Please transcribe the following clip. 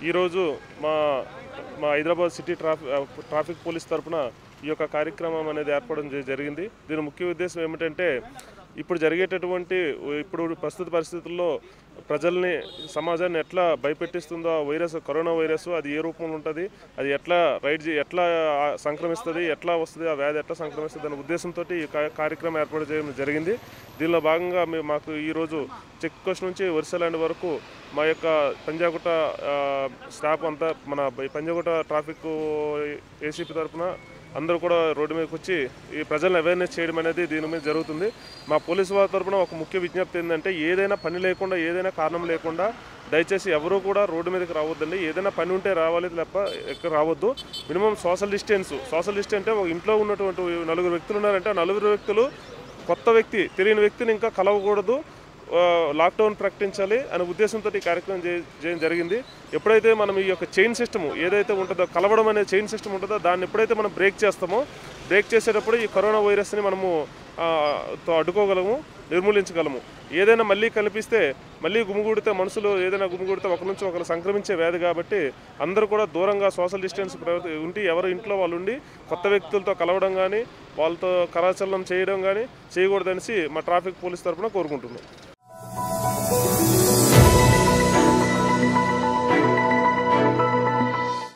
ఈరోజు మా మా Hyderabad city traffic traffic police తరపున ఈ యొక్క కార్యక్రమం అనేది ఏర్పడడం జ- జరిగింది దీని ముఖ్య ఉద్దేశం ఏమిటంటే ఇప్పుడు జరిగేటటువంటి ఇప్పుడు ప్రస్తుత పరిస్థితుల్లో ప్రజల్ని సమాజాన్ని ఎట్లా భయపెట్టిస్తుందో ఆ వైరస్ కరోనా వైరస్ అది ఏ రూపంలో ఉంటుంది అది ఎట్లా రైడ్ చే- ఎట్లా ఆ, సంక్రమిస్తుంది ఎట్లా వస్తుంది ఆ వ్యాధి ఎట్లా సంక్రమిస్తుంది అనే ఉద్దేశంతో ఈ కా- కార్యక్రమం ఏర్పాటు చేయడం జరిగింది దీనిలో భాగంగా మేము మాకు ఈరోజు చెక్ పోస్ట్ నుంచి వరిసెలాండ్ వరకు మా యొక్క పంజాగుట్ట ఆ, స్టాఫ్ అంతా మన బ- పంజాగుట్ట ట్రాఫిక్ ఏసీపీ తరఫున అందరూ కూడా రోడ్డు మీదకి వచ్చి ఈ ప్రజలను అవేర్నెస్ చేయడం అనేది దీని మీద జరుగుతుంది మా పోలీసు వారి తరఫున ఒక ముఖ్య విజ్ఞప్తి ఏంటంటే ఏదైనా పని లేకుండా ఏదైనా కారణం లేకుండా దయచేసి ఎవరు కూడా రోడ్డు మీదకి రావద్దండి ఏదైనా పని ఉంటే రావాలి తప్ప ఎక్కడ రావద్దు minimum social distance social distance అంటే ఒక ఇంట్లో ఉన్నటువంటి నలుగురు వ్యక్తులు ఉన్నారంటే ఆ నలుగురు వ్యక్తులు కొత్త వ్యక్తి తెలియని వ్యక్తిని ఇంకా కలవకూడదు ఆ, లాక్డౌన్ ప్రకటించాలి అనే ఉద్దేశంతో ఈ కార్యక్రమం చే- చేయడం జరిగింది ఎప్పుడైతే మనం ఈ యొక్క చైన్ సిస్టమ్ ఏదైతే ఉంటుందో కలవడం అనే చైన్ సిస్టమ్ ఉంటుందో దాన్ని ఎప్పుడైతే మనం బ్రేక్ చేస్తామో బ్రేక్ చేసేటప్పుడు ఈ కరోనా వైరస్ని మనము ఆ, తో అడ్డుకోగలము నిర్మూలించగలము ఏదైనా మళ్ళీ కనిపిస్తే మళ్ళీ గుమిగూడితే మనుషులు ఏదైనా గుమిగూడితే ఒక నుంచి ఒకరు సంక్రమించే వ్యాధి కాబట్టి అందరూ కూడా దూరంగా సోషల్ డిస్టెన్స్ ప్రవర్తి- ఉండి ఎవరు ఇంట్లో వాళ్ళు ఉండి కొత్త వ్యక్తులతో కలవడం కానీ వాళ్ళతో కరాచలనం చేయడం కానీ చేయకూడదనేసి మా ట్రాఫిక్ పోలీస్ తరఫున కోరుకుంటున్నాం